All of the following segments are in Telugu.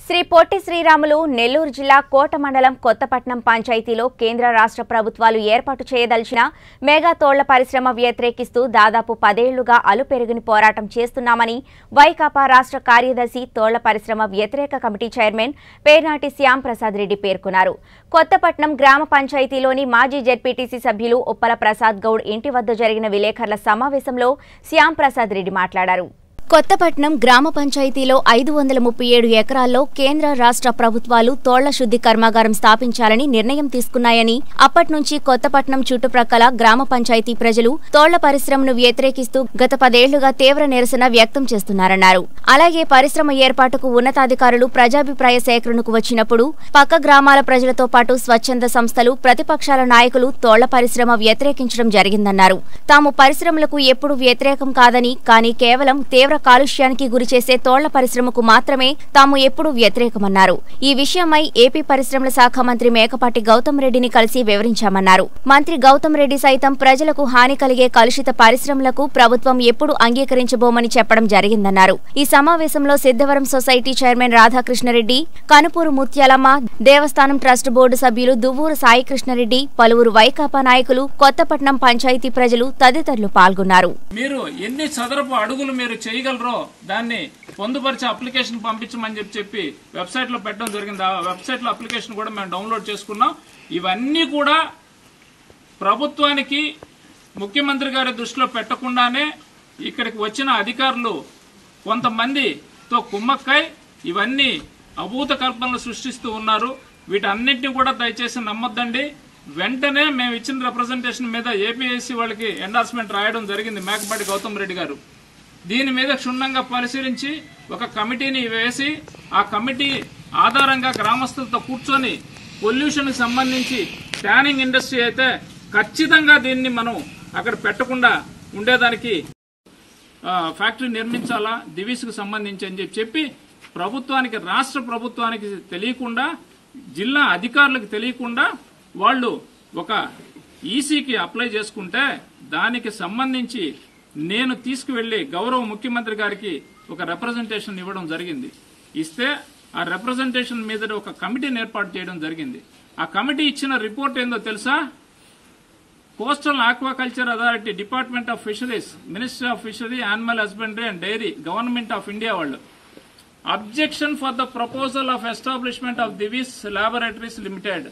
శ్రీ పొట్టి శ్రీరాములు నెల్లూరు జిల్లా కోట మండలం కొత్తపట్నం పంచాయతీలో కేంద్ర రాష్ట్ర ప్రభుత్వాలు ఏర్పాటు చేయదలిచిన మెగా తోళ్ల పరిశ్రమ వ్యతిరేకిస్తూ దాదాపు పదేళ్లుగా అలుపెరుగుని పోరాటం చేస్తున్నామని వైకాపా రాష్ట్ర కార్యదర్శి తోళ్ల పరిశ్రమ వ్యతిరేక కమిటీ చైర్మన్ పేర్నాటి శ్యాం ప్రసాద్ రెడ్డి పేర్కొన్నారు కొత్తపట్నం గ్రామ పంచాయతీలోని మాజీ జెడ్పీటీసీ సభ్యులు ఉప్పల ప్రసాద్ గౌడ్ ఇంటి వద్ద జరిగిన విలేకరుల సమావేశంలో శ్యాం ప్రసాద్ రెడ్డి మాట్లాడారు కొత్తపట్నం గ్రామ పంచాయతీలో ఐదు వందల ముప్పై ఏడు ఎకరాల్లో కేంద్ర రాష్ట్ర ప్రభుత్వాలు తోళ్ల శుద్ధి కర్మాగారం స్థాపించాలని నిర్ణయం తీసుకున్నాయని అప్పటి నుంచి కొత్తపట్నం చుట్టుప్రక్కల గ్రామ పంచాయతీ ప్రజలు తోళ్ల పరిశ్రమను వ్యతిరేకిస్తూ గత పదేళ్లుగా తీవ్ర నిరసన వ్యక్తం చేస్తున్నారన్నారు అలాగే పరిశ్రమ ఏర్పాటుకు ఉన్నతాధికారులు ప్రజాభిప్రాయ సేకరణకు వచ్చినప్పుడు పక్క గ్రామాల ప్రజలతో పాటు స్వచ్ఛంద సంస్థలు ప్రతిపక్షాల నాయకులు తోళ్ల పరిశ్రమ వ్యతిరేకించడం జరిగిందన్నారు తాము పరిశ్రమలకు ఎప్పుడు వ్యతిరేకం కాదని కానీ కేవలం తీవ్ర కాలుష్యానికి గురిచేసే తోళ్ల పరిశ్రమకు మాత్రమే తాము ఎప్పుడూ వ్యతిరేకమన్నారు ఈ విషయమై ఏపీ పరిశ్రమల శాఖ మంత్రి మేకపాటి గౌతమ్ రెడ్డిని కలిసి వివరించామన్నారు మంత్రి గౌతమ్ రెడ్డి సైతం ప్రజలకు హాని కలిగే కలుషిత పరిశ్రమలకు ప్రభుత్వం ఎప్పుడు అంగీకరించబోమని చెప్పడం జరిగిందన్నారు ఈ సమావేశంలో సిద్ధవరం సొసైటీ చైర్మన్ రాధాకృష్ణరెడ్డి కనుపూరు ముత్యాలమ్మ దేవస్థానం ట్రస్ట్ బోర్డు సభ్యులు దువ్వూరు సాయికృష్ణరెడ్డి పలువురు వైకాపా నాయకులు కొత్తపట్నం పంచాయతీ ప్రజలు తదితరులు పాల్గొన్నారు మీరు ఎన్ని చదరపు అడుగులు మీరు చేయగలరో దాన్ని పొందుపరిచి అప్లికేషన్ పంపించమని చెప్పి చెప్పి వెబ్సైట్ లో పెట్టడం జరిగింది ఆ వెబ్సైట్ లో అప్లికేషన్ కూడా మేము డౌన్లోడ్ చేసుకున్నాం ఇవన్నీ కూడా ప్రభుత్వానికి ముఖ్యమంత్రి గారి దృష్టిలో పెట్టకుండానే ఇక్కడికి వచ్చిన అధికారులు కొంతమందితో కుమ్మక్కై ఇవన్నీ అభూత కల్పనలు సృష్టిస్తూ ఉన్నారు వీటన్నిటిని కూడా దయచేసి నమ్మొద్దండి వెంటనే మేము ఇచ్చిన రిప్రజెంటేషన్ మీద ఏపీఎస్సీ వాళ్ళకి ఎండార్స్మెంట్ రాయడం జరిగింది మేకపాటి గౌతమ్ రెడ్డి గారు దీని మీద క్షుణ్ణంగా పరిశీలించి ఒక కమిటీని వేసి ఆ కమిటీ ఆధారంగా గ్రామస్తులతో కూర్చొని పొల్యూషన్ సంబంధించి ట్యానింగ్ ఇండస్ట్రీ అయితే ఖచ్చితంగా దీన్ని మనం అక్కడ పెట్టకుండా ఉండేదానికి ఆ, ఫ్యాక్టరీ నిర్మించాలా దివిస్కు సంబంధించి అని చెప్పి చెప్పి ప్రభుత్వానికి రాష్ట్ర ప్రభుత్వానికి తెలియకుండా జిల్లా అధికారులకు తెలియకుండా వాళ్ళు ఒక ఈసీకి అప్లై చేసుకుంటే దానికి సంబంధించి నేను తీసుకువెళ్లి గౌరవ ముఖ్యమంత్రి గారికి ఒక రిప్రజెంటేషన్ ఇవ్వడం జరిగింది ఇస్తే ఆ రిప్రజెంటేషన్ మీద ఒక కమిటీని ఏర్పాటు చేయడం జరిగింది ఆ కమిటీ ఇచ్చిన రిపోర్ట్ ఏందో తెలుసా coastal aquaculture authority department of fisheries ministry of fishery animal husbandry and dairy government of India వాళ్ళు objection for the proposal of establishment of Divi's laboratories limited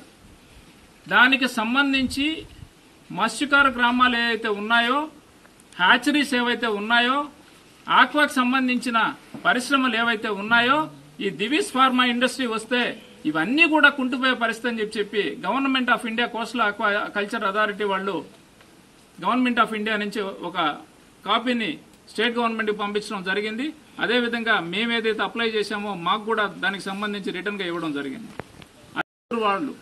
దానికి సంబంధించి మత్స్యకార గ్రామాలు ఏవైతే ఉన్నాయో హ్యాచరీస్ ఏవైతే ఉన్నాయో ఆక్వాకి సంబంధించిన పరిశ్రమలు ఏవైతే ఉన్నాయో ఈ దివిస్ ఫార్మా ఇండస్ట్రీ వస్తే ఇవన్నీ కూడా కుంటుపోయే పరిస్థితి అని చెప్పి చెప్పి government of India coastal aquaculture authority వాళ్ళు గవర్నమెంట్ ఆఫ్ ఇండియా నుంచి ఒక కాపీని స్టేట్ గవర్నమెంట్కి పంపించడం జరిగింది అదేవిధంగా మేము ఏదైతే అప్లై చేశామో మాకు కూడా దానికి సంబంధించి రిటర్న్గా ఇవ్వడం జరిగింది అదే వాళ్ళు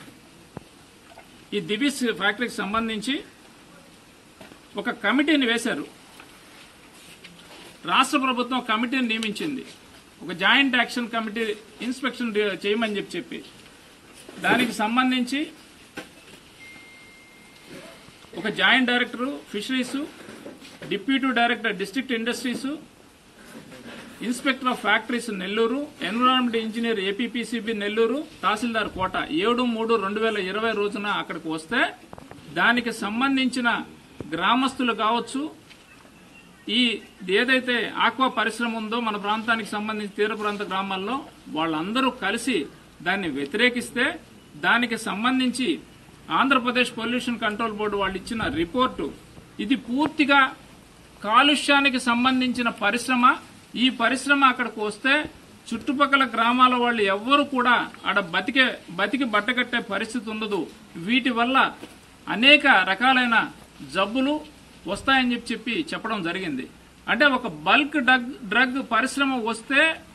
ఈ దివిస్ ఫ్యాక్టరీకి సంబంధించి ఒక కమిటీని వేశారు రాష్ట్ర ప్రభుత్వం కమిటీని నియమించింది ఒక జాయింట్ యాక్షన్ కమిటీ ఇన్స్పెక్షన్ చేయమని చెప్పి చెప్పి దానికి సంబంధించి ఒక joint director fisheries deputy director district industries inspector of factories Nellore environment engineer APPCB Nellore తహసీల్దార్ కోట ఏడు మూడు రెండు వేల ఇరవై రోజున అక్కడికి వస్తే దానికి సంబంధించిన గ్రామస్తులు కావచ్చు ఈ ఏదైతే ఆక్వా పరిశ్రమ ఉందో మన ప్రాంతానికి సంబంధించి తీర ప్రాంత గ్రామాల్లో వాళ్ళందరూ కలిసి దాన్ని వ్యతిరేకిస్తే దానికి సంబంధించి ఆంధ్రప్రదేశ్ పొల్యూషన్ కంట్రోల్ బోర్డు వాళ్ళు ఇచ్చిన రిపోర్టు ఇది పూర్తిగా కాలుష్యానికి సంబంధించిన పరిశ్రమ ఈ పరిశ్రమ అక్కడికి వస్తే చుట్టుపక్కల గ్రామాల వాళ్ళు ఎవ్వరు కూడా ఆడ బతికే బతికి బట్టకట్టే పరిస్థితి ఉండదు వీటి వల్ల అనేక రకాలైన జబ్బులు వస్తాయని చెప్పి చెప్పి చెప్పడం జరిగింది అంటే ఒక బల్క్ డ్రగ్ డ్రగ్ పరిశ్రమ వస్తే